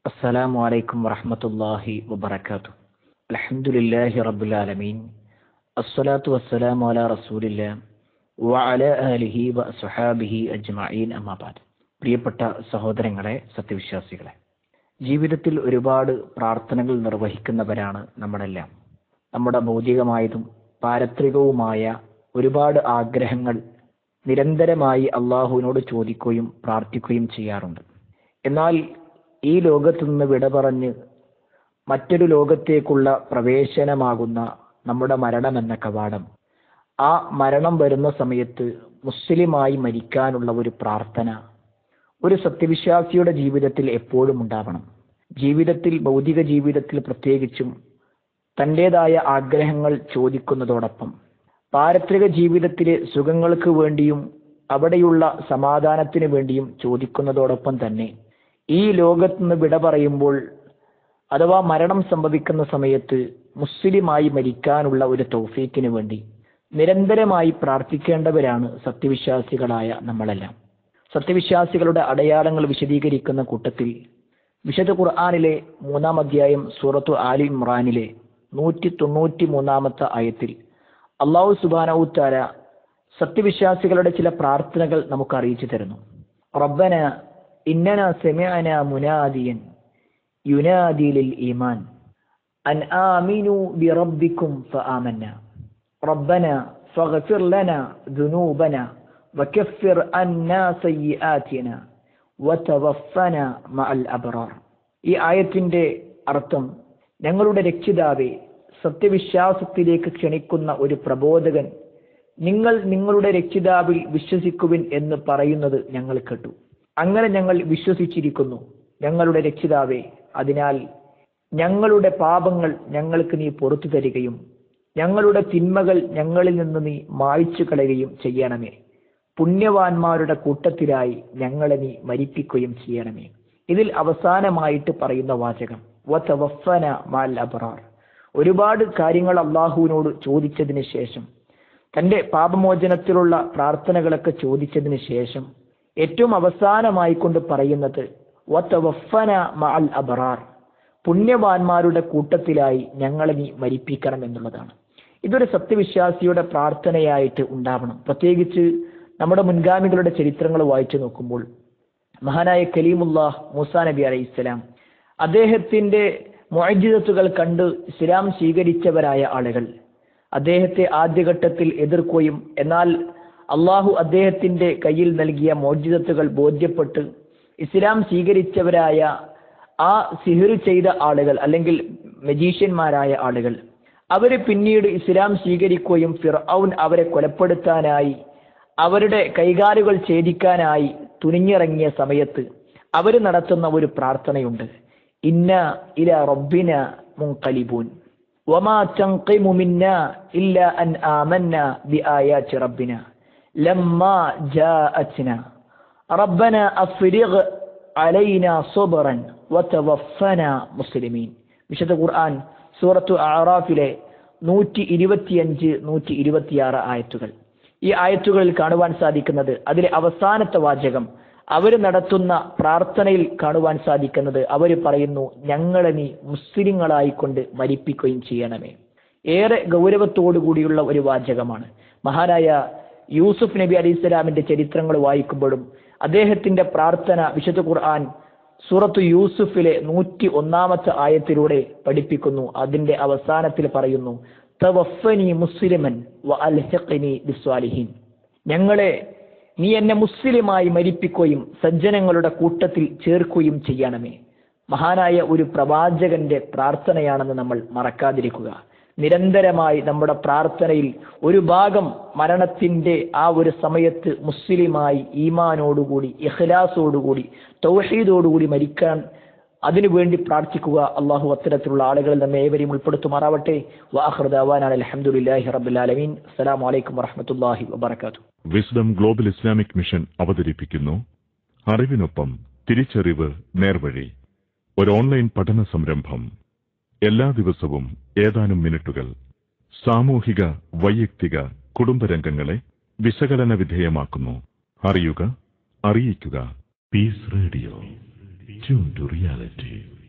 السلام عليكم ورحمة الله وبركاته الحمد لله رب العالمين الصلاة والسلام على رسول الله وعلى آله وصحابه أجمعين أما بعد പ്രിയപ്പെട്ട സഹോദരങ്ങളെ സത്യവിശ്വാസികളെ ജീവിതത്തിൽ ഒരുപാട് പ്രാർത്ഥനകൾ നിർവഹിക്കുന്നവരാണ് നമ്മളെല്ലാം നമ്മുടെ ഭൗതികമായതും പാരത്രികവുമായ ഒരുപാട് ആഗ്രഹങ്ങൾ നിരന്തരമായി അള്ളാഹുവിനോട് ചോദിക്കുകയും പ്രാർത്ഥിക്കുകയും ചെയ്യാറുണ്ട് എന്നാൽ ഈ ലോകത്തു നിന്ന് വിട പറഞ്ഞ് മറ്റൊരു ലോകത്തേക്കുള്ള പ്രവേശനമാകുന്ന നമ്മുടെ മരണം എന്ന കവാടം ആ മരണം വരുന്ന സമയത്ത് മുസ്ലിമായി മരിക്കാനുള്ള ഒരു പ്രാർത്ഥന ഒരു സത്യവിശ്വാസിയുടെ ജീവിതത്തിൽ എപ്പോഴും ഉണ്ടാവണം ജീവിതത്തിൽ ഭൗതിക ജീവിതത്തിൽ പ്രത്യേകിച്ചും തൻ്റെതായ ആഗ്രഹങ്ങൾ ചോദിക്കുന്നതോടൊപ്പം പാരത്രിക ജീവിതത്തിലെ സുഖങ്ങൾക്ക് വേണ്ടിയും അവിടെയുള്ള സമാധാനത്തിന് വേണ്ടിയും ചോദിക്കുന്നതോടൊപ്പം തന്നെ ഈ ലോകത്ത് നിന്ന് വിട പറയുമ്പോൾ അഥവാ മരണം സംഭവിക്കുന്ന സമയത്ത് മുസ്ലിമായി മരിക്കാനുള്ള ഒരു തൗഫീക്കിന് വേണ്ടി നിരന്തരമായി പ്രാർത്ഥിക്കേണ്ടവരാണ് സത്യവിശ്വാസികളായ നമ്മളെല്ലാം സത്യവിശ്വാസികളുടെ അടയാളങ്ങൾ വിശദീകരിക്കുന്ന കൂട്ടത്തിൽ വിശുദ്ധ ഖുർആാനിലെ മൂന്നാം അധ്യായം സൂറത്തു ആലി ഇമ്രാനിലെ നൂറ്റി തൊണ്ണൂറ്റി മൂന്നാമത്തെ ആയത്തിൽ അള്ളാഹു സുബാനൌത്താര സത്യവിശ്വാസികളുടെ ചില പ്രാർത്ഥനകൾ നമുക്ക് അറിയിച്ചു തരുന്നു റബ്ബന ഇന്നന സെമിഅന മുനാദിയൻ യുനാദി ലിൽ ഈമാൻ അൻ ആമിനു ബിറബ്ബിക്കും ഫആമന്ന റബ്ബന ഫഗ്ഫിർ ലന ദുനൂബന വകഫിർ അന്നാ സയ്യിആതിന വതവഫന മഅൽ അബ്റാർ ഈ ആയത്തിന്റെ അർത്ഥം ഞങ്ങളുടെ രക്ഷിതാവേ സത്യവിശ്വാസത്തിലേക്ക് ക്ഷണിക്കുന്ന ഒരു പ്രബോധകൻ നിങ്ങൾ നിങ്ങളുടെ രക്ഷിതാവിൽ വിശ്വസിക്കുവിൻ എന്ന് പറയുന്നത് ഞങ്ങൾ കേട്ടു അങ്ങനെ ഞങ്ങൾ വിശ്വസിച്ചിരിക്കുന്നു ഞങ്ങളുടെ രക്ഷിതാവേ അതിനാൽ ഞങ്ങളുടെ പാപങ്ങൾ ഞങ്ങൾക്ക് നീ പുറത്തു തരികയും ഞങ്ങളുടെ തിന്മകൾ ഞങ്ങളിൽ നിന്ന് നീ മായ്ച്ചു കളയുകയും ചെയ്യണമേ പുണ്യവാന്മാരുടെ കൂട്ടത്തിലായി ഞങ്ങളെ നീ മരിപ്പിക്കുകയും ചെയ്യണമേ ഇതിൽ അവസാനമായിട്ട് പറയുന്ന വാചകം വതവഫന മാൽ അബ്റാർ ഒരുപാട് കാര്യങ്ങൾ അള്ളാഹുവിനോട് ചോദിച്ചതിന് ശേഷം തന്റെ പാപമോചനത്തിലുള്ള പ്രാർത്ഥനകളൊക്കെ ചോദിച്ചതിന് ശേഷം ഏറ്റവും അവസാനമായി കൊണ്ട് പറയുന്നത് വതവഫന മഅൽ അബ്റാർ പുണ്യവാന്മാരുടെ കൂട്ടത്തിലായി ഞങ്ങളെ നീ മരിപ്പിക്കണം എന്നുള്ളതാണ് ഇതൊരു സത്യവിശ്വാസിയുടെ പ്രാർത്ഥനയായിട്ട് ഉണ്ടാവണം പ്രത്യേകിച്ച് നമ്മുടെ മുൻഗാമികളുടെ ചരിത്രങ്ങൾ വായിച്ചു നോക്കുമ്പോൾ മഹാനായ കലീമുല്ലാഹ് മൂസാ നബി അലൈഹി ഇസ്ലാം അദ്ദേഹത്തിന്റെ മൊഴിജിതത്തുകൾ കണ്ട് ഇസ്ലാം സ്വീകരിച്ചവരായ ആളുകൾ അദ്ദേഹത്തെ ആദ്യഘട്ടത്തിൽ എതിർക്കുകയും എന്നാൽ അള്ളാഹു അദ്ദേഹത്തിന്റെ കയ്യിൽ നൽകിയ മോചിതത്തുകൾ ബോധ്യപ്പെട്ട് ഇസ്ലാം സ്വീകരിച്ചവരായ ആ സിഹിർ ചെയ്ത ആളുകൾ അല്ലെങ്കിൽ മജീഷ്യന്മാരായ ആളുകൾ അവര് പിന്നീട് ഇസ്ലാം സ്വീകരിക്കുകയും ഫിർഔൻ അവരെ കൊലപ്പെടുത്താനായി അവരുടെ കൈകാലുകൾ ഛേദിക്കാനായി തുനിഞ്ഞിറങ്ങിയ സമയത്ത് അവർ നടത്തുന്ന ഒരു പ്രാർത്ഥനയുണ്ട് ഇന്ന ഇല റബ്ബിന മുൻകലിബൂൻ വമാ തൻഖിമു മിന്ന ഇല്ല അൻ ആമന്ന ബിആയാതി റബ്ബിന ലമ്മാ ജാഅത്ന റബ്ബന അഫ്രിഗ് അലൈന സബ്റൻ വതവഫന മുസ്ലിമീൻ വിശുദ്ധ ഖുർആൻ സൂറത്തു അറാഫിലെ നൂറ്റി ഇരുപത്തിയഞ്ച് നൂറ്റി ഇരുപത്തിയാറ് ആയത്തുകൾ ഈ ആയത്തുകളിൽ കാണുവാൻ സാധിക്കുന്നത് അതിലെ അവസാനത്തെ വാചകം അവർ നടത്തുന്ന പ്രാർത്ഥനയിൽ കാണുവാൻ സാധിക്കുന്നത് അവർ പറയുന്നു ഞങ്ങളെ നീ മുസ്ലിങ്ങളായിക്കൊണ്ട് മരിപ്പിക്കുകയും ചെയ്യണമേ ഏറെ ഗൗരവത്തോടു കൂടിയുള്ള ഒരു വാചകമാണ് മഹാനായ യൂസുഫ് നബി അലി ഇസ്ലാമിന്റെ ചരിത്രങ്ങൾ വായിക്കുമ്പോഴും അദ്ദേഹത്തിന്റെ പ്രാർത്ഥന വിശുദ്ധ ഖുർആൻ സൂറത്തു യൂസുഫിലെ നൂറ്റി ഒന്നാമത്തെ ആയത്തിലൂടെ പഠിപ്പിക്കുന്നു അതിന്റെ അവസാനത്തിൽ പറയുന്നു തവഫനി മുസ്ലിമൻ വ അൽഹഖനി ബിസ്വാലിഹീൻ ഞങ്ങളെ നീ എന്നെ മുസ്ലിമായി മരിപ്പിക്കുകയും സജ്ജനങ്ങളുടെ കൂട്ടത്തിൽ ചേർക്കുകയും ചെയ്യണമേ മഹാനായ ഒരു പ്രവാചകന്റെ പ്രാർത്ഥനയാണെന്ന് നമ്മൾ മറക്കാതിരിക്കുക നിരന്തരമായി നമ്മുടെ പ്രാർത്ഥനയിൽ ഒരു ഭാഗം മരണത്തിന്റെ ആ ഒരു സമയത്ത് മുസ്ലിമായി ഈമാനോടുകൂടി ഇഖ്ലാസോടുകൂടി തൗഹീദോടുകൂടി മരിക്കാൻ അതിനുവേണ്ടി പ്രാർത്ഥിക്കുക അള്ളാഹു അത്തരത്തിലുള്ള ആളുകളിൽ നമ്മെ ഏവരെയും ഉൾപ്പെടുത്തുമാറാവട്ടെ വാഹൃദാവാനാണ് അലഹമുല്ലാഹി റബ്ബുലാലമീൻ അസ്സലാമു അലൈക്കും വറഹമത്തല്ലാഹി വബർക്കാത്തു വിസ്ഡം ഗ്ലോബൽ ഇസ്ലാമിക് മിഷൻ അവതരിപ്പിക്കുന്നു അറിവിനൊപ്പം തിരിച്ചറിവ് നേർവഴി ഒരു ഓൺലൈൻ പഠന സംരംഭം എല്ലാ ദിവസവും ഏതാനും മിനിറ്റുകൾ സാമൂഹിക വൈയക്തിക കുടുംബരംഗങ്ങളെ വിശകലന വിധേയമാക്കുന്നു അറിയുക അറിയിക്കുക peace radio tune to reality